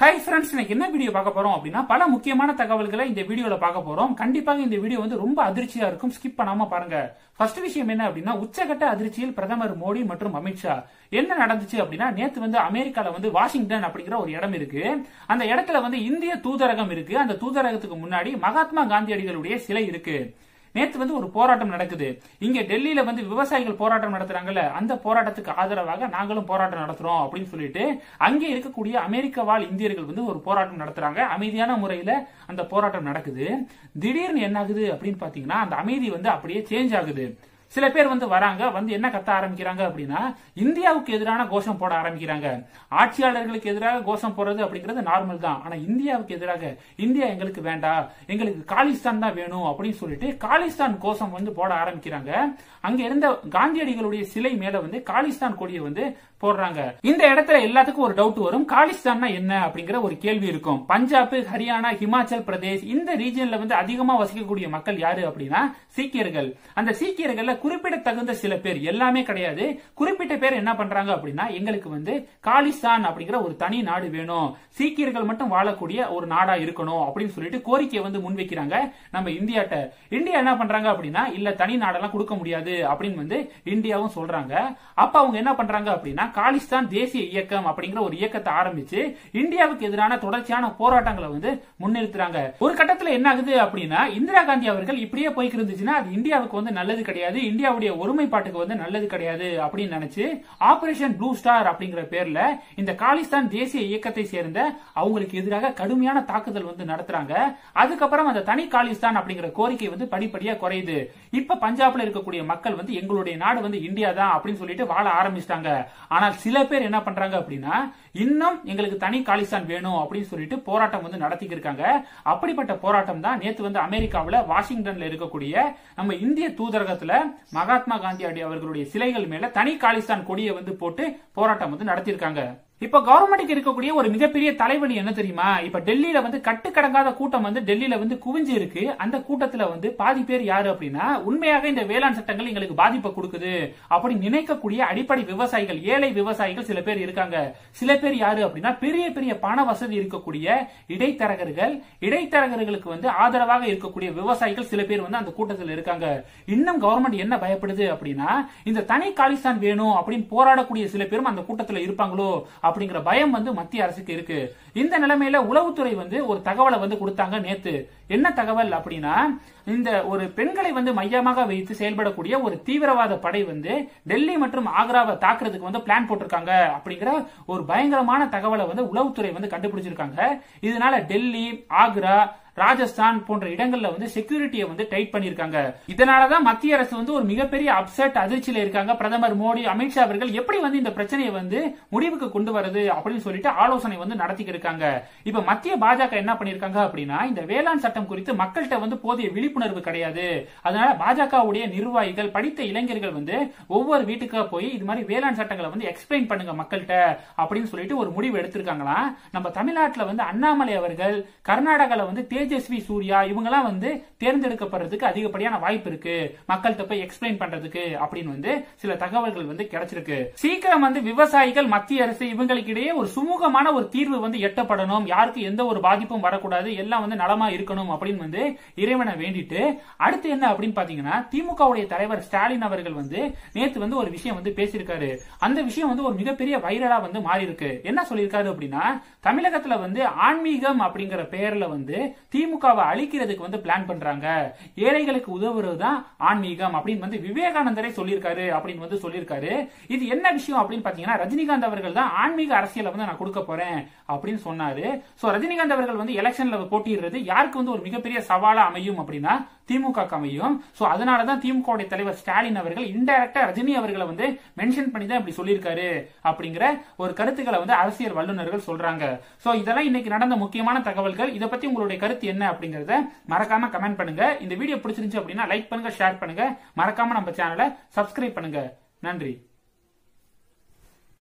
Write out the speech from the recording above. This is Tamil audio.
ஹாய் ஃப்ரெண்ட்ஸ் இன்னைக்கு என்ன வீடியோ பார்க்க போறோம் அப்படின்னா பல முக்கியமான தகவல்களை இந்த வீடியோல பார்க்க போறோம் கண்டிப்பாக இந்த வீடியோ வந்து ரொம்ப அதிர்ச்சியா இருக்கும் ஸ்கிப் பண்ணாம பாருங்க ஃபர்ஸ்ட் விஷயம் என்ன அப்படின்னா உச்சகட்ட அதிர்ச்சியில் பிரதமர் மோடி மற்றும் அமித்ஷா என்ன நடந்துச்சு அப்படின்னா நேத்து வந்து அமெரிக்கால வந்து வாஷிங்டன் அப்படிங்கிற ஒரு இடம் இருக்கு அந்த இடத்துல வந்து இந்திய தூதரகம் இருக்கு அந்த தூதரகத்துக்கு முன்னாடி மகாத்மா காந்தியடிகளுடைய சிலை இருக்கு நேத்து வந்து ஒரு போராட்டம் நடக்குது இங்க டெல்லியில வந்து விவசாயிகள் போராட்டம் நடத்துறாங்கல்ல அந்த போராட்டத்துக்கு ஆதரவாக நாங்களும் போராட்டம் நடத்துறோம் அப்படின்னு சொல்லிட்டு அங்கே இருக்கக்கூடிய அமெரிக்க வாழ் இந்தியர்கள் வந்து ஒரு போராட்டம் நடத்துறாங்க அமைதியான முறையில அந்த போராட்டம் நடக்குது திடீர்னு என்ன ஆகுது அப்படின்னு பாத்தீங்கன்னா அந்த அமைதி வந்து அப்படியே சேஞ்ச் ஆகுது சில பேர் வந்து வராங்க வந்து என்ன கத்த ஆரம்பிக்கிறாங்க அப்படின்னா இந்தியாவுக்கு எதிரான கோஷம் போட ஆரம்பிக்கிறாங்க ஆட்சியாளர்களுக்கு எதிராக கோஷம் போடுறது அப்படிங்கிறது நார்மல் தான் ஆனா இந்தியாவுக்கு எதிராக இந்தியா எங்களுக்கு வேண்டாம் எங்களுக்கு காலிஸ்தான் தான் வேணும் அப்படின்னு சொல்லிட்டு காலிஸ்தான் கோஷம் வந்து போட ஆரம்பிக்கிறாங்க அங்க இருந்த காந்தியடிகளுடைய சிலை மேல வந்து காலிஸ்தான் கொடியை வந்து போடுறாங்க இந்த இடத்துல எல்லாத்துக்கும் ஒரு டவுட் வரும் காலிஸ்தான்னா என்ன அப்படிங்கிற ஒரு கேள்வி இருக்கும் பஞ்சாப் ஹரியானா ஹிமாச்சல் பிரதேஷ் இந்த ரீஜன்ல வந்து அதிகமா வசிக்கக்கூடிய மக்கள் யாரு அப்படின்னா சீக்கியர்கள் அந்த சீக்கியர்கள்ல குறிப்பிடத்தகுந்த சில பேர் எல்லாமே கிடையாது குறிப்பிட்ட பேர் என்ன பண்றாங்க அப்படின்னா எங்களுக்கு வந்து காலிஸ்தான் அப்படிங்கிற ஒரு தனி நாடு வேணும் சீக்கியர்கள் மட்டும் வாழக்கூடிய ஒரு நாடா இருக்கணும் அப்படின்னு சொல்லிட்டு கோரிக்கையை வந்து முன்வைக்கிறாங்க நம்ம இந்தியாட்ட இந்தியா என்ன பண்றாங்க அப்படின்னா இல்ல தனி நாடெல்லாம் கொடுக்க முடியாது அப்படின்னு வந்து இந்தியாவும் சொல்றாங்க அப்ப அவங்க என்ன பண்றாங்க அப்படின்னா காலிஸ்தான் தேசிய இயக்கம் அப்படிங்கிற ஒரு இயக்கத்தை ஆரம்பிச்சு இந்தியாவுக்கு எதிரான தொடர்ச்சியான போராட்டங்களை வந்து முன்னிறுத்துறாங்க ஒரு கட்டத்துல என்ன ஆகுது அப்படின்னா இந்திரா காந்தி அவர்கள் இப்படியே போய்க்கு இருந்துச்சுன்னா அது இந்தியாவுக்கு வந்து நல்லது கிடையாது இந்தியாவுடைய ஒருமைப்பாட்டுக்கு வந்து நல்லது கிடையாது அப்படின்னு நினைச்சு ஆபரேஷன் ப்ளூ ஸ்டார் அப்படிங்கிற பேர்ல இந்த காலிஸ்தான் தேசிய இயக்கத்தை சேர்ந்த அவங்களுக்கு எதிராக கடுமையான தாக்குதல் வந்து நடத்துறாங்க அதுக்கப்புறம் அந்த தனி காலிஸ்தான் அப்படிங்கிற கோரிக்கை வந்து படிப்படியா குறையுது இப்ப பஞ்சாப்ல இருக்கக்கூடிய மக்கள் வந்து எங்களுடைய நாடு வந்து இந்தியா தான் அப்படின்னு சொல்லிட்டு வாழ ஆரம்பிச்சிட்டாங்க ஆனால் சில பேர் என்ன பண்றாங்க அப்படின்னா இன்னும் எங்களுக்கு தனி காலிஸ்தான் வேணும் அப்படின்னு சொல்லிட்டு போராட்டம் வந்து நடத்திக்கிட்டு இருக்காங்க அப்படிப்பட்ட போராட்டம் தான் நேத்து வந்து அமெரிக்காவில் வாஷிங்டன்ல இருக்கக்கூடிய நம்ம இந்திய தூதரகத்துல மகாத்மா காந்தி அடி அவர்களுடைய சிலைகள் மேல தனி காலிஸ்தான் கொடியை வந்து போட்டு போராட்டம் வந்து நடத்தியிருக்காங்க இப்ப கவர்மெண்ட்டுக்கு இருக்கக்கூடிய ஒரு மிகப்பெரிய தலைவலி என்ன தெரியுமா இப்ப டெல்லியில வந்து கட்டுக்கடங்காத கூட்டம் வந்து டெல்லியில வந்து குவிஞ்சு இருக்கு அந்த கூட்டத்துல வந்து பாதி பேர் யாரு அப்படின்னா உண்மையாக இந்த வேளாண் சட்டங்கள் எங்களுக்கு பாதிப்பை கொடுக்குது அப்படி நினைக்கக்கூடிய அடிப்படை விவசாயிகள் ஏழை விவசாயிகள் சில பேர் இருக்காங்க சில பேர் யாரு அப்படின்னா பெரிய பெரிய பண வசதி இருக்கக்கூடிய இடைத்தரகர்கள் இடைத்தரகர்களுக்கு வந்து ஆதரவாக இருக்கக்கூடிய விவசாயிகள் சில பேர் வந்து அந்த கூட்டத்தில் இருக்காங்க இன்னும் கவர்மெண்ட் என்ன பயப்படுது அப்படின்னா இந்த தனி காலிஸ்தான் வேணும் அப்படின்னு போராடக்கூடிய சில பேரும் அந்த கூட்டத்தில் இருப்பாங்களோ அப்படிங்கிற பயம் வந்து மத்திய அரசுக்கு இருக்கு இந்த நிலைமையில உளவுத்துறை வந்து ஒரு தகவலை வந்து கொடுத்தாங்க நேத்து என்ன தகவல் அப்படின்னா இந்த ஒரு பெண்களை வந்து மையமாக வைத்து செயல்படக்கூடிய ஒரு தீவிரவாத படை வந்து டெல்லி மற்றும் ஆக்ராவை தாக்குறதுக்கு வந்து பிளான் போட்டிருக்காங்க அப்படிங்கிற ஒரு பயங்கரமான தகவலை வந்து உளவுத்துறை வந்து கண்டுபிடிச்சிருக்காங்க இதனால டெல்லி ஆக்ரா ராஜஸ்தான் போன்ற இடங்கள்ல வந்து செக்யூரிட்டியை வந்து டைட் பண்ணிருக்காங்க இதனாலதான் மத்திய அரசு வந்து ஒரு மிகப்பெரிய அப்செட் அதிர்ச்சியில இருக்காங்க பிரதமர் மோடி அமித்ஷா அவர்கள் எப்படி வந்து இந்த பிரச்சனையை வந்து முடிவுக்கு கொண்டு வரது அப்படின்னு சொல்லிட்டு ஆலோசனை வந்து நடத்திக்கிட்டு இருக்காங்க இப்ப மத்திய பாஜக என்ன பண்ணிருக்காங்க அப்படின்னா இந்த வேளாண் சட்டம் குறித்து மக்கள்கிட்ட வந்து போதிய விழிப்புணர்வு கிடையாது அதனால பாஜகவுடைய நிர்வாகிகள் படித்த இளைஞர்கள் வந்து ஒவ்வொரு வீட்டுக்கா போய் இது மாதிரி வேளாண் சட்டங்களை வந்து எக்ஸ்பிளைன் பண்ணுங்க மக்கள்கிட்ட அப்படின்னு சொல்லிட்டு ஒரு முடிவு எடுத்திருக்காங்களாம் நம்ம தமிழ்நாட்டில் வந்து அண்ணாமலை அவர்கள் கர்நாடகால வந்து தேஜஸ்வி சூர்யா இவங்கெல்லாம் வந்து தேர்ந்தெடுக்கப்படுறதுக்கு அதிகப்படியான வாய்ப்பு இருக்கு மக்கள்கிட்ட போய் எக்ஸ்பிளைன் பண்றதுக்கு அப்படின்னு வந்து சில தகவல்கள் வந்து கிடைச்சிருக்கு சீக்கிரம் வந்து விவசாயிகள் மத்திய அரசு இவங்களுக்கு இடையே ஒரு சுமூகமான ஒரு தீர்வு வந்து எட்டப்படணும் யாருக்கு எந்த ஒரு பாதிப்பும் வரக்கூடாது எல்லாம் வந்து நலமா இருக்கணும் அப்படின்னு வந்து இறைவனை வேண்டிட்டு அடுத்து என்ன அப்படின்னு பாத்தீங்கன்னா திமுகவுடைய தலைவர் ஸ்டாலின் அவர்கள் வந்து நேத்து வந்து ஒரு விஷயம் வந்து பேசியிருக்காரு அந்த விஷயம் வந்து ஒரு மிகப்பெரிய வைரலா வந்து மாறி இருக்கு என்ன சொல்லியிருக்காரு அப்படின்னா தமிழகத்துல வந்து ஆன்மீகம் அப்படிங்கிற பெயர்ல வந்து திமுகவை அழிக்கிறதுக்கு வந்து பிளான் பண்றாங்க ஏழைகளுக்கு உதவுறது தான் ஆன்மீகம் அப்படின்னு வந்து விவேகானந்தரே சொல்லியிருக்காரு அப்படின்னு வந்து சொல்லியிருக்காரு இது என்ன விஷயம் அப்படின்னு பாத்தீங்கன்னா ரஜினிகாந்த் அவர்கள் தான் ஆன்மீக அரசியலை வந்து நான் கொடுக்க போறேன் அப்படின்னு சொன்னாரு சோ ரஜினிகாந்த் அவர்கள் வந்து எலெக்ஷன்ல போட்டியிடுறது யாருக்கு வந்து ஒரு மிகப்பெரிய சவாலா அமையும் அப்படின்னா திமுக அமையும் சோ அதனாலதான் திமுக தலைவர் ஸ்டாலின் அவர்கள் இன்டைரக்டா ரஜினி அவர்களை வந்து மென்ஷன் பண்ணி தான் இப்படி சொல்லியிருக்காரு அப்படிங்கிற ஒரு கருத்துக்களை வந்து அரசியல் வல்லுநர்கள் சொல்றாங்க சோ இதெல்லாம் இன்னைக்கு நடந்த முக்கியமான தகவல்கள் இதை பத்தி உங்களுடைய கருத்து என்ன அப்படிங்கறத மறக்காம கமெண்ட் பண்ணுங்க இந்த வீடியோ பிடிச்சிருந்துச்சு அப்படின்னா லைக் பண்ணுங்க ஷேர் பண்ணுங்க மறக்காம நம்ம சேனலை சப்ஸ்கிரைப் பண்ணுங்க நன்றி